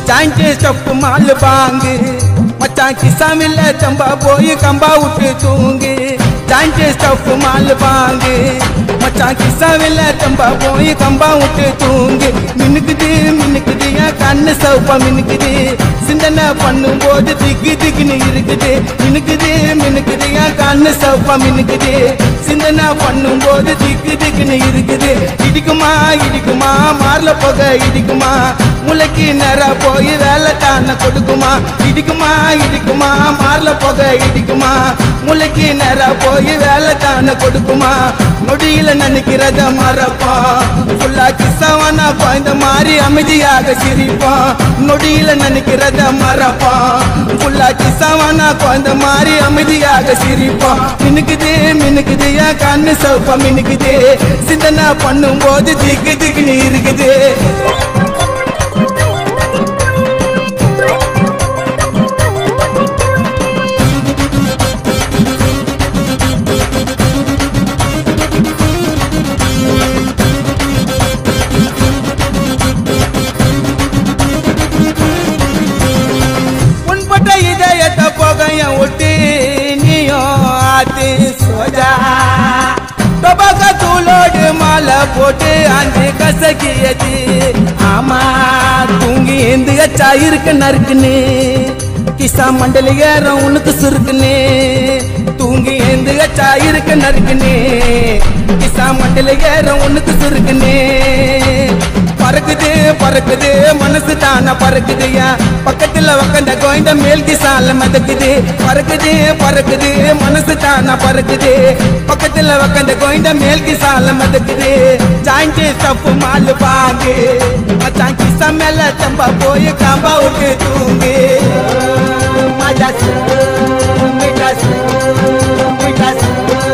Joint stub mall பாங்கு மச்சான் கிசாமில்ல சம்பா போய் கம்பா விட்டு தூங்கு ஜாயிண்ட் ஸ்டப் மால் பாங்கு மச்சான் கிசாமில்ல சம்பா போய் கம்பா விட்டு தூங்கு மின்னுக்குது மின்னுக்குது என் கண்ணு சவுப்பா மின்னுக்குது சிந்தனை பண்ணும்போது திக்கு திக்குன்னு இருக்குது மினுக்குது மினுக்குது என் கண்ணு சவுப்பா மினுக்குது சிந்தனை பண்ணும்போது திக்கு திக்குன்னு இருக்குது இடிக்குமா இடிக்குமா மாறல போக இடிக்குமா முளைக்கு நேர போய் வேலை தான கொடுக்குமா இடிக்குமா இடிக்குமா மாறல போக இடிக்குமா முளைக்கு நேர போய் வேலை தான கொடுக்குமா நொடியில நினைக்கிறத மறப்போம் ஃபுல்லா கிசவனா குழந்த மாதிரி அமைதியாக சிரிப்போம் நொடியில நினைக்கிறத மறப்போம் ஃபுல்லா கிசவனா குழந்த மாதிரி அமைதியாக சிரிப்போம் மினுக்குது மினுக்குது என் கண்ணு சவுப்பா மினுக்குது சிந்தனை பண்ணும்போது திக்கு திக்குன்னு இருக்குது உன்பட்ட இதயத்தை போகைய ஒட்டி நீயும் ஆத்து சோஜா டொபாக்க தூளோடு மாலை போட்டு அஞ்சு கசக்கியது ஆமா தூங்கி எந்து கச்சா இருக்கு நறுக்குன்னு கிசா மண்டல ஏறம் உனக்கு சுருக்குன்னு தூங்கி எந்து கச்சா இருக்கு நறுக்குன்னு கிசா மண்டல ஏறம் உனக்கு சுருக்குன்னு பறக்குது பறக்குது மனசு தானா பறக்குதுயா பக்கத்துல உக்கந்த கோயந்த மேல் கிசால மதக்குது பறக்குது பறக்குது மனசு தானா பறக்குது பக்கத்துல உக்கந்த கோயந்த மேல் கிசால மதக்குது ஜாயிண்ட் தப்பு மாலு பாங்கு மச்சான் கிசா மேல தம்பா போய் காம்பா விட்டு தூங்கு மஜா சு, மிட்டா சு, மிட்டா சு.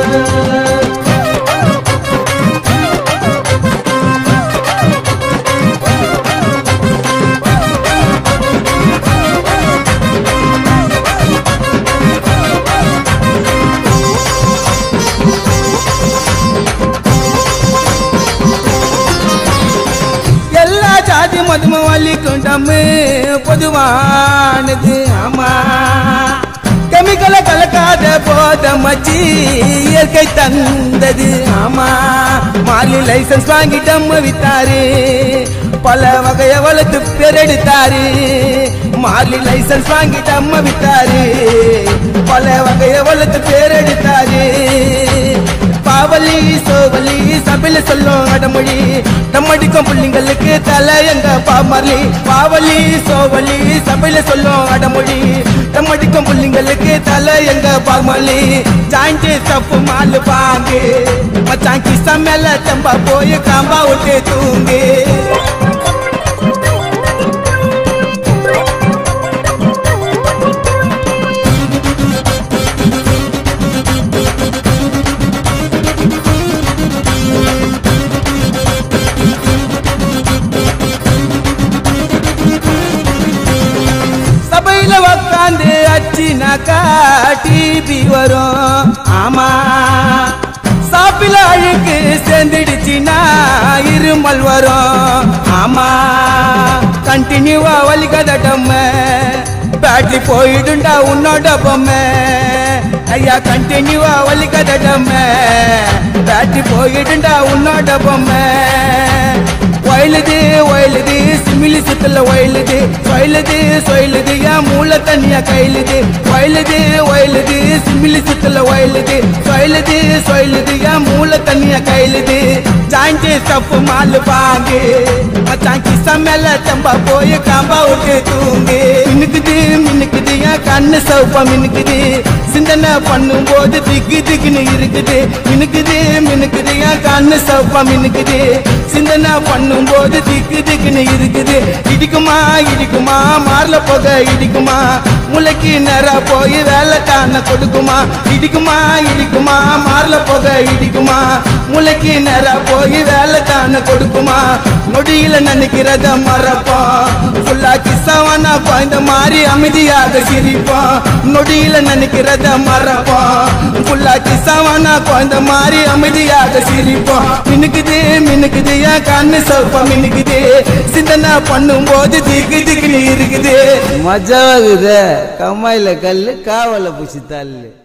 எல்லா ஜாதி மதமும் வலிக்கும் டம்மு பொதுவானது ஆமா கெமிக்கலை கலக்காத போத மச்சி இயற்கை தந்தது ஆமா மாலி லைசன்ஸ் வாங்கி டம்மு வித்தாரு பல வகைய வளர்த்து பெரெடுத்தாரு மாலி லைசன்ஸ் வாங்கி டம்ம வித்தாரு பல வகைய வளர்த்து பேரெடுத்தாரு பாவலி சோவலி சபையில சொல்லும் அடமொழி நம்மடிக்கும் பிள்ளைங்களுக்கு தலை எங்க பாமரலி பாவலி சோவலி சபையில சொல்லும் அடமொழி நம்மடிக்கும் பிள்ளைங்களுக்கு தலை எங்க பாமரலி ஜாயிண்ட் தப்பு மாலு பாங்கு மச்சான் கிசா மேல தம்பா போய் காம்பா விட்டு தூங்கு சபையில உக்காந்து அச்சினாக்கா டிவி வரும் ஆமா சாப்பில அழுக்கு சேர்ந்துடுச்சுன்னா இருமல் வரும் ஆமா கண்டினியூவா வலிக்கதட்டம்ம பேட்டரி போயிடுண்டா உன்னோட பொம்மை ஐயா கண்டினியூவா வலிக்கதட்டம்ம பேட்டரி போயிடுண்டா உன்னோட பொம்மை ஒயிலுது ஒயிலுது சிமிலி சுத்தல ஒயிலுது சொயிலுது சொயிலுது என் மூளை தண்ணியா கையிலுது ஒயிலுது ஒயிலுது சிமிலி சுத்தல ஒயிலுது சொயிலுது சொயிலுது என் மூளை தண்ணியா கையிலுது ஜாயிண்ட் தப்பு மாலு பாங்கு மச்சான் கிசா மேல தம்பா போய் காம்பா விட்டு தூங்கு மின்னுக்குது மின்னுக்குது என் கண்ணு சவுப்பா மின்னுக்குது சிந்தனை பண்ணும்போது திக்கு திக்குன்னு இருக்குது மினுக்குது மினுக்குது என் கண்ணு சவுப்பா மினுக்குது சிந்தனை பண்ணும்போது திக்கு திக்குன்னு இருக்குது இடிக்குமா இடிக்குமா மாறல போக இடிக்குமா முளைக்கு நேர போய் வேலை தான கொடுக்குமா இடிக்குமா இடிக்குமா மாறல போக இடிக்குமா முளைக்கு நேர போய் வேலை தான கொடுக்குமா நொடியில நினைக்கிறத மறப்போம் ஃபுல்லா கிசவானா குழந்த மாதிரி அமைதியாக சிரிப்போம் நொடியில நினைக்கிறத இத மறப்போம் புல்லா கிசாவானா குழந்த மாதிரி அமைதியாக சிரிப்போம் மினுக்குது மினுக்குது என் கண்ணு சவுப்பா மினுக்குது சிந்தனை பண்ணும்போது திக்கு திக்குன்னு இருக்குது மஜாவாகுது கம்மாயில கல்லு காவல பூசி தள்ளு